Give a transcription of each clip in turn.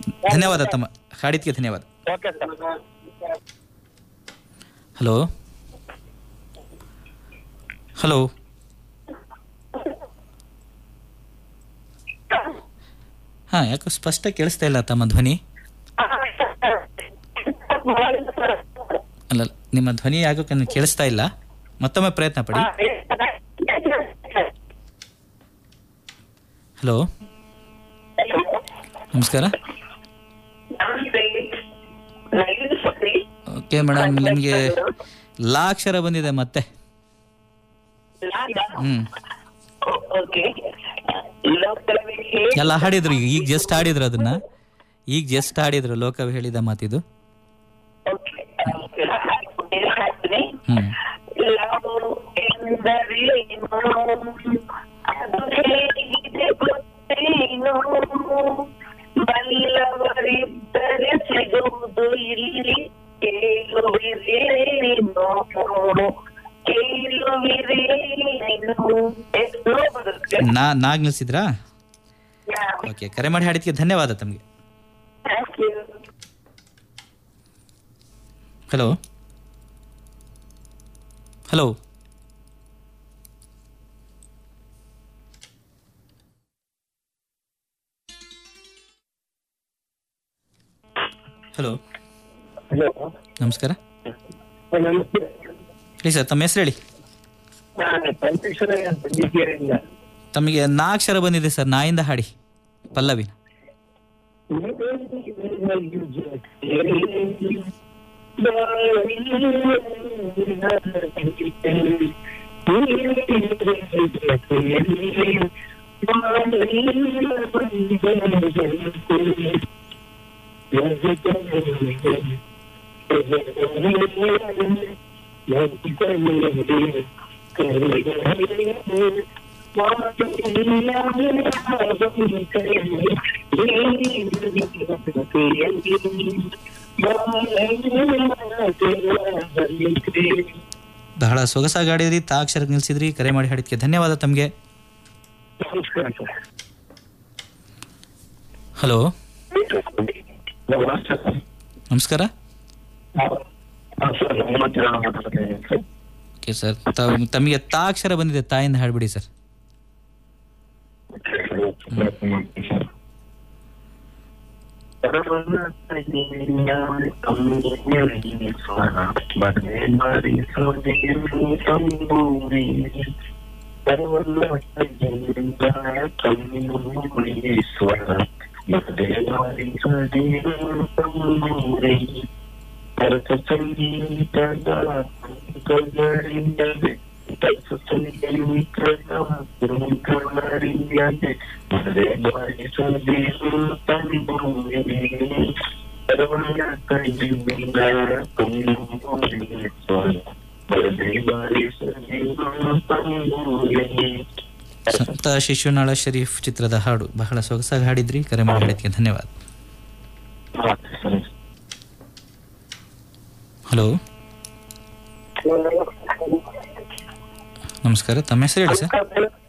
ಧನ್ಯವಾದ ತಮ್ಮ ಹಾಡಿದ್ಕೆ ಧನ್ಯವಾದ ಓಕೆ ಸರ್ ಹಲೋ ಹಲೋ ಹಾಂ ಯಾಕೋ ಸ್ಪಷ್ಟ ಕೇಳಿಸ್ತಾ ಇಲ್ಲ ತಮ್ಮ ಧ್ವನಿ ಅಲ್ಲ ನಿಮ್ಮ ಧ್ವನಿ ಯಾಕೋ ಕನ್- ಕೇಳಿಸ್ತಾ ಇಲ್ಲ ಮತ್ತೊಮ್ಮೆ ಪ್ರಯತ್ನ ಪಡಿ ಹಲೋ ನಮಸ್ಕಾರ ಓಕೆ ಮೇಡಮ್ ನಿಮಗೆ ಲಾ ಅಕ್ಷರ ಬಂದಿದೆ ಮತ್ತೆ ಹ್ಮ್ ಎಲ್ಲ ಹಾಡಿದ್ರು ಈಗ ಈಗ ಜಸ್ಟ್ ಹಾಡಿದ್ರು ಅದನ್ನ ಈಗ ಜಸ್ಟ್ ಹಾಡಿದ್ರು ಲೋಕವ್ ಹೇಳಿದ ಮಾತಿದು ಹ್ಮ್ ಬಲ್ಲವರಿದ್ದರೆ ಸಿಗುವುದು ಇಲ್ಲಿ ಕೇಳುವಿರೇನು ಕೇಳುವಿರೇನು ಎಷ್ಟು ಬರುತ್ತೆ ನಾ ನಾಗ್ ನಿಲ್ಸಿದ್ರಾ ಓಕೆ ಕರೆ ಮಾಡಿ ಹಾಡಿದ್ಕೆ ಧನ್ಯವಾದ ತಮಗೆ thank you hello hello hello hello ನಮಸ್ಕಾರ ನಮಸ್ತೆ ಹೇಳಿ ಸರ್ ತಮ್ಮ ಹೆಸರು ಹೇಳಿ ನಾನು ಪಂಚೇಶ್ವರ ಬಂದಿದ್ದೇರಿಂದ ತಮಗೆ ನಾಕ್ಷರ ಬಂದಿದೆ ಸರ್ ನಾಯಿಂದ ಹಾಡಿ ಪಲ್ಲವಿ ಬಹಳ ಸೊಗಸಾಗಿ ಹಾಡಿದ್ರಿ ತಾ ಅಕ್ಷರ ನಿಲ್ಸಿದ್ರಿ ಕರೆ ಮಾಡಿ ಹಾಡಿದ್ಕೆ ಧನ್ಯವಾದ ತಮಗೆ ನಮಸ್ಕಾರ ಸರ್ ಹಲೋ ನಮಸ್ಕಾರ ನಮಸ್ಕಾರ ಸರ್ ನಮ್ಮ ಹತ್ರ ಮಾತಾಡ್ತೇನೆ ಸರ್ ಓಕೆ ಸರ್ ತ- ತಮಗೆ ತಾ ಅಕ್ಷರ ಬಂದಿದೆ ತಾಯಿಂದ ಹಾಡ್ಬಿಡಿ ಸರ್ ಸಂತ ಶಿಶುನಾಳ ಶರೀಫ್ ಚಿತ್ರದ ಹಾಡು ಬಹಳ ಸೊಗಸಾಗಿ ಹಾಡಿದ್ರಿ ಕರೆ ಮಾಡಿ ಹಾಡಿದ್ಕೆ ಧನ್ಯವಾದ ಹಲೋ ನಮಸ್ಕಾರ ತಮ್ಮ ಹೆಸರು ಹೇಳಿ ಸರ್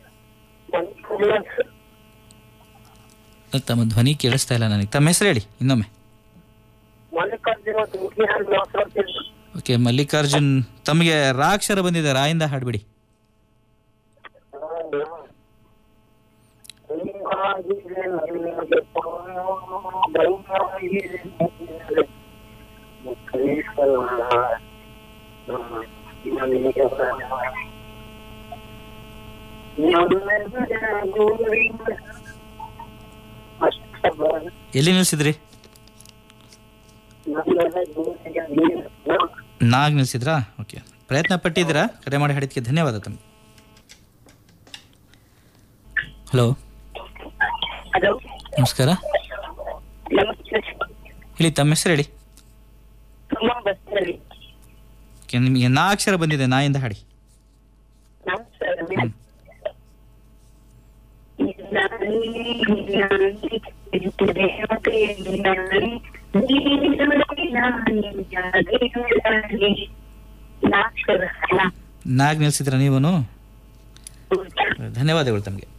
ತಮ್ಮ ಧ್ವನಿ ಕೇಳಿಸ್ತಾ ಇಲ್ಲ ನನಗೆ ತಮ್ಮ ಹೆಸರು ಹೇಳಿ ಇನ್ನೊಮ್ಮೆ ಮಲ್ಲಿಕಾರ್ಜುನ ದುರ್ಗಿಹಾನ್ ಮಾತಾಡ್ತೀನಿ ಓಕೆ ಮಲ್ಲಿಕಾರ್ಜುನ್ ತಮಗೆ ರಾ ಅಕ್ಷರ ಬಂದಿದೆ ರಾಯಿಂದ ಹಾಡ್ಬಿಡಿ ಎಲ್ಲಿ ನಿಲ್ಸಿದ್ರಿ ನಾಗ್ ನಿಲ್ಸಿದ್ರಾ ಓಕೆ ಪ್ರಯತ್ನ ಪಟ್ಟಿದ್ದೀರಾ ಕರೆ ಮಾಡಿ ಹಾಡಿದ್ಕೆ ಧನ್ಯವಾದ ತಮಗೆ ಹಲೋ ಹಲೋ ನಮಸ್ಕಾರ ನಮಸ್ತೆ ಹೇಳಿ ತಮ್ಮ ಹೆಸರು ಹೇಳಿ ತುಂಬ ಬಸ್ಸಲ್ಲಿ ಓಕೆ ನಿಮಗೆ ನಾ ಅಕ್ಷರ ಬಂದಿದೆ ನಾಯಿಂದ ಹಾಡಿ ನಮಸ್ಕಾರ ಹ್ಮ್. ನಾಗ್ ನಿಲ್ಸಿದ್ರ ನೀವನು ಧನ್ಯವಾದಗಳು ತಮಗೆ